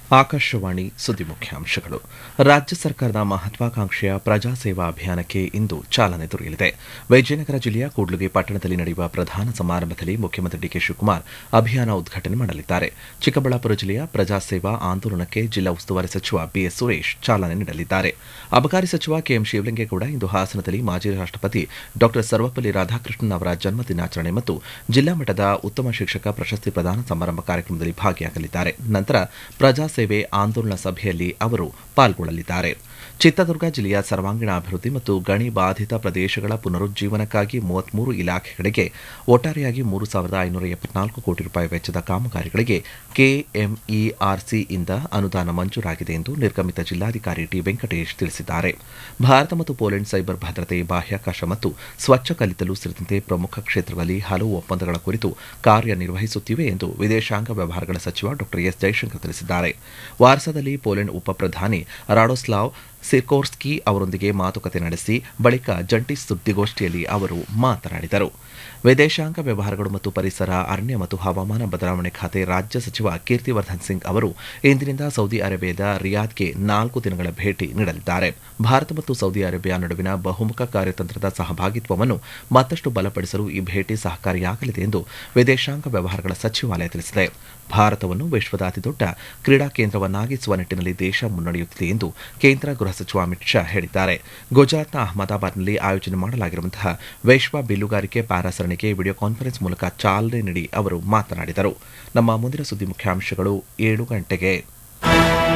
ಆಕಾಶವಾಣಿ ಸುದ್ದಿ ಮುಖ್ಯಾಂಶಗಳು ರಾಜ್ಯ ಸರ್ಕಾರದ ಮಹತ್ವಾಕಾಂಕ್ಷೆಯ ಪ್ರಜಾ ಸೇವಾ ಅಭಿಯಾನಕ್ಕೆ ಇಂದು ಚಾಲನೆ ದೊರೆಯಲಿದೆ ವಿಜಯನಗರ ಜಿಲ್ಲೆಯ ಕೂಡ್ಲುಗಿ ಪಟ್ಟಣದಲ್ಲಿ ನಡೆಯುವ ಪ್ರಧಾನ ಸಮಾರಂಭದಲ್ಲಿ ಮುಖ್ಯಮಂತ್ರಿ ಡಿಕೆ ಶಿವಕುಮಾರ್ ಅಭಿಯಾನ ಉದ್ಘಾಟನೆ ಮಾಡಲಿದ್ದಾರೆ ಚಿಕ್ಕಬಳ್ಳಾಪುರ ಜಿಲ್ಲೆಯ ಪ್ರಜಾ ಸೇವಾ ಆಂದೋಲನಕ್ಕೆ ಜಿಲ್ಲಾ ಉಸ್ತುವಾರಿ ಸಚಿವ ಬಿಎಸ್ ಸುರೇಶ್ ಚಾಲನೆ ನೀಡಲಿದ್ದಾರೆ ಅಬಕಾರಿ ಸಚಿವ ಕೆಎಂ ಶಿವಲಿಂಗೇಗೌಡ ಇಂದು ಹಾಸನದಲ್ಲಿ ಮಾಜಿ ರಾಷ್ಟಪತಿ ಡಾ ಸರ್ವಪಲ್ಲಿ ರಾಧಾಕೃಷ್ಣನ್ ಅವರ ಜನ್ಮ ದಿನಾಚರಣೆ ಮತ್ತು ಜಿಲ್ಲಾ ಮಟ್ಟದ ಉತ್ತಮ ಶಿಕ್ಷಕ ಪ್ರಶಸ್ತಿ ಪ್ರದಾನ ಸಮಾರಂಭ ಕಾರ್ಯಕ್ರಮದಲ್ಲಿ ಭಾಗಿಯಾಗಲಿದ್ದಾರೆ ನಂತರ ಪ್ರಜಾ ಸೇವೆ ಆಂದೋಲನ ಸಭೆಯಲ್ಲಿ ಅವರು ಪಾಲ್ಗೊಳ್ಳಲಿದ್ದಾರೆ ಚಿತ್ರದುರ್ಗ ಜಿಲ್ಲೆಯ ಸರ್ವಾಂಗೀಣ ಅಭಿವೃದ್ಧಿ ಮತ್ತು ಗಣಿ ಬಾಧಿತ ಪ್ರದೇಶಗಳ ಪುನರುಜ್ಜೀವನಕ್ಕಾಗಿ ಮೂವತ್ಮೂರು ಇಲಾಖೆಗಳಿಗೆ ಒಟ್ಟಾರೆಯಾಗಿ ಮೂರು ಸಾವಿರದ ಐನೂರ ಎಪ್ಪತ್ನಾಲ್ಕು ಕೋಟಿ ರೂಪಾಯಿ ವೆಚ್ಚದ ಕಾಮಗಾರಿಗಳಿಗೆ ಕೆಎಂಇಆರ್ಸಿಯಿಂದ ಅನುದಾನ ಮಂಜೂರಾಗಿದೆ ಎಂದು ನಿರ್ಗಮಿತ ಜಿಲ್ಲಾಧಿಕಾರಿ ಟಿ ವೆಂಕಟೇಶ್ ತಿಳಿಸಿದ್ದಾರೆ ಭಾರತ ಮತ್ತು ಪೋಲೆಂಡ್ ಸೈಬರ್ ಭದ್ರತೆ ಬಾಹ್ಯಾಕಾಶ ಮತ್ತು ಸ್ವಚ್ಛ ಕಲಿತಲು ಸೇರಿದಂತೆ ಪ್ರಮುಖ ಕ್ಷೇತ್ರಗಳಲ್ಲಿ ಹಲವು ಒಪ್ಪಂದಗಳ ಕುರಿತು ಕಾರ್ಯನಿರ್ವಹಿಸುತ್ತಿವೆ ಎಂದು ವಿದೇಶಾಂಗ ವ್ಯವಹಾರಗಳ ಸಚಿವ ಡಾ ಎಸ್ ಜೈಶಂಕರ್ ತಿಳಿಸಿದ್ದಾರೆ ವಾರ್ಸಾದಲ್ಲಿ ಪೋಲೆಂಡ್ ಉಪ ಪ್ರಧಾನಿ ರಾಡೋಸ್ಲಾವ್ ಸಿರ್ಕೋರ್ಸ್ಕಿ ಅವರೊಂದಿಗೆ ಮಾತುಕತೆ ನಡೆಸಿ ಬಳಿಕ ಜಂಟಿ ಸುದ್ದಿಗೋಷ್ಠಿಯಲ್ಲಿ ಅವರು ಮಾತನಾಡಿದರು ವಿದೇಶಾಂಗ ವ್ಯವಹಾರಗಳು ಮತ್ತು ಪರಿಸರ ಅರಣ್ಯ ಮತ್ತು ಹವಾಮಾನ ಬದಲಾವಣೆ ಖಾತೆ ರಾಜ್ಯ ಸಚಿವ ಕೀರ್ತಿವರ್ಧನ್ ಸಿಂಗ್ ಅವರು ಇಂದಿನಿಂದ ಸೌದಿ ಅರೇಬಿಯಾದ ರಿಯಾದ್ಗೆ ನಾಲ್ಕು ದಿನಗಳ ಭೇಟಿ ನೀಡಲಿದ್ದಾರೆ ಭಾರತ ಮತ್ತು ಸೌದಿ ಅರೇಬಿಯಾ ನಡುವಿನ ಬಹುಮುಖ ಕಾರ್ಯತಂತ್ರದ ಸಹಭಾಗಿತ್ವವನ್ನು ಮತ್ತಷ್ಟು ಬಲಪಡಿಸಲು ಈ ಭೇಟಿ ಸಹಕಾರಿಯಾಗಲಿದೆ ಎಂದು ವಿದೇಶಾಂಗ ವ್ಯವಹಾರಗಳ ಸಚಿವಾಲಯ ತಿಳಿಸಿದೆ ಭಾರತವನ್ನು ವಿಶ್ವದ ಅತಿದೊಡ್ಡ ಕ್ರೀಡಾ ಕೇಂದ್ರವನ್ನಾಗಿಸುವ ನಿಟ್ಟಿನಲ್ಲಿ ದೇಶ ಮುನ್ನಡೆಯುತ್ತಿದೆ ಎಂದು ಕೇಂದ್ರ ಗೃಹ ಸಚಿವ ಅಮಿತ್ ಶಾ ಹೇಳಿದ್ದಾರೆ ಗುಜರಾತ್ನ ಅಹಮದಾಬಾದ್ನಲ್ಲಿ ಆಯೋಜನೆ ಮಾಡಲಾಗಿರುವಂತಹ ವಿಶ್ವ ಬಿಲ್ಲುಗಾರಿಕೆ ಪ್ಯಾರಾ ಸರಣಿಗೆ ವಿಡಿಯೋ ಕಾನ್ಫರೆನ್ಸ್ ಮೂಲಕ ಚಾಲನೆ ನೀಡಿ ಅವರು ಮಾತನಾಡಿದರು ನಮ್ಮ ಮುಂದಿನ ಸುದ್ದಿ ಮುಖ್ಯಾಂಶಗಳು ಏಳು ಗಂಟೆಗೆ